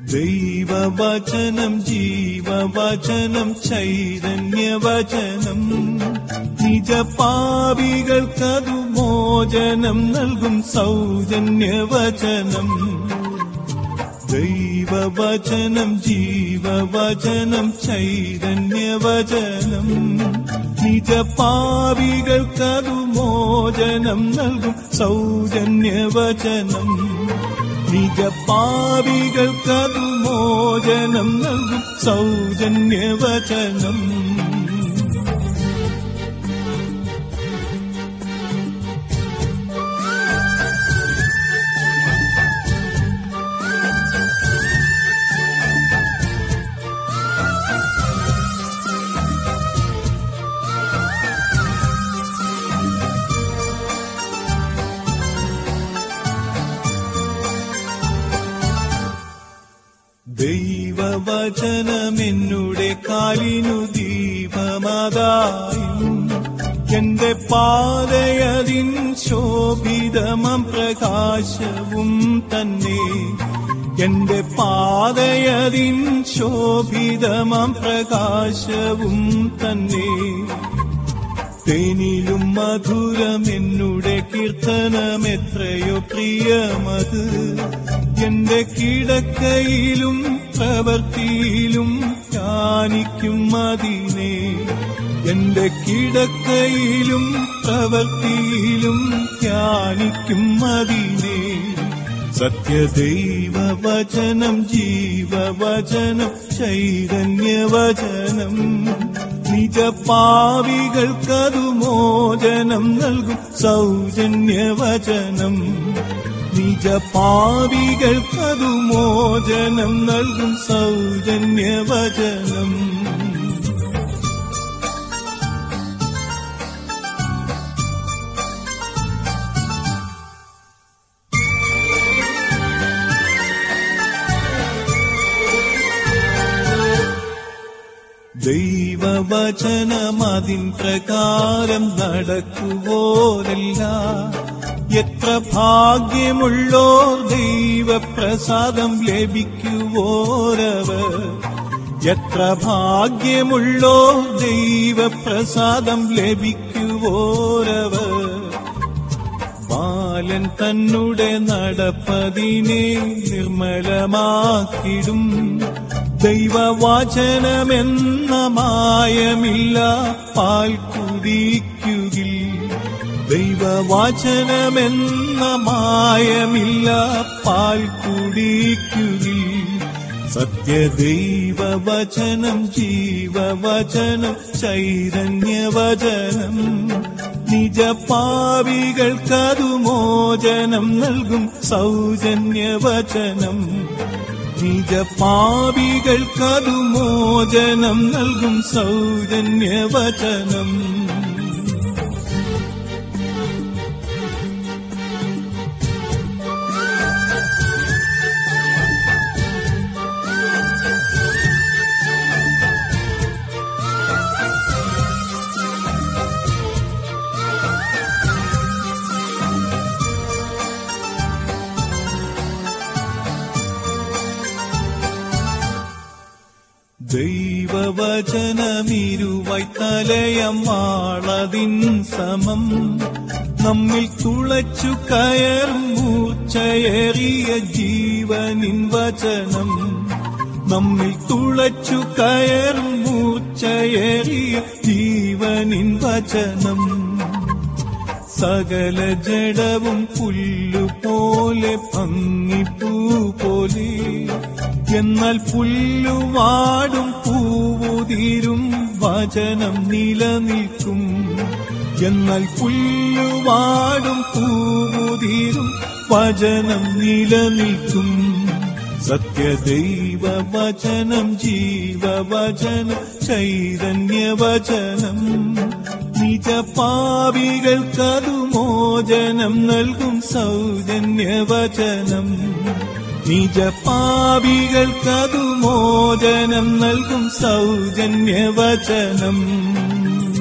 ദൈവവചനം ജീവവചനം ചൈതന്യവചനം നിജപാപികൾക്കതു മോചനം നൽകും സൗജന്യവചനം ദൈവവചനം ജീവവചനം ചൈതന്യവചനം നിജപാപികൾക്കതു മോചനം നൽകും സൗജന്യവചനം നിജപാപികൾക്കതു മോചനം നൽകും സൗജന്യവചനം ദൈവവചനമെന്നുടെ കാലിനു ദീപമതായും എന്റെ പാതയതിൻ ശോഭിതമം പ്രകാശവും തന്നെ എന്റെ പാതയതിൻ ശോഭിതമം പ്രകാശവും തന്നെ തേനിലും മധുരം എന്നുടെ കീർത്തനം എത്രയോ പ്രിയമത് എന്റെ കിടക്കയിലും പ്രവൃത്തിയിലും ധ്യാനിക്കും അതിനെ എന്റെ കിടക്കയിലും പ്രവൃത്തിയിലും ധ്യാനിക്കും അതിനെ സത്യദൈവവചനം ജീവവചനം ചൈതന്യവചനം നിജപാവികൾക്കതു മോചനം നൽകും സൗജന്യവചനം നിജപാവികൾക്കതു മോചനം നൽകും സൗജന്യവചനം ദൈവവചനമതിൻ പ്രകാരം നടക്കുവോരല്ല എത്ര ഭാഗ്യമുള്ളോ ദൈവപ്രസാദം ലഭിക്കുവോരവർ എത്ര ഭാഗ്യമുള്ളോ ദൈവപ്രസാദം ലഭിക്കുവോരവർ ബാലൻ തന്നുടെ നടപ്പതിനെ നിർമ്മലമാക്കിടും ദൈവവചനമെന്ന മായമില്ല പാൽ കുടിക്കുകിൽ ദൈവവചനമെന്ന മായമില്ല പാൽ കുടിക്കുകിൽ സത്യദൈവവചനം ജീവവചനം ചൈതന്യവചനം നിജപാവികൾക്കതു മോചനം നൽകും സൗജന്യവചനം നിജപാപികൾക്കതു മോചനം നൽകും സൗജന്യവചനം ദൈവവചനമിരുവൈ തലയം വാളതിൻ സമം നമ്മിൽ തുളച്ചു കയറും മൂർച്ചയേറിയ ജീവനിൻ വചനം നമ്മിൽ തുളച്ചു കയറും മൂർച്ചയേറിയ ജീവനിൻ വചനം സകല ജഡവും പുല്ലുപോലെ ഭംഗിപ്പൂ പോലെ എന്നാൽ പുല്ലുവാടും പൂവുതിരും വചനം നിലനിൽക്കും എന്നാൽ പുല്ലുവാടും പൂവുതിരും വചനം നിലനിൽക്കും സത്യദൈവവചനം ജീവവചനം ചൈതന്യവചനം നിജപാപികൾക്കതു മോചനം നൽകും സൗജന്യവചനം നിജപാപികൾക്കതു മോചനം നൽകും സൗജന്യവചനം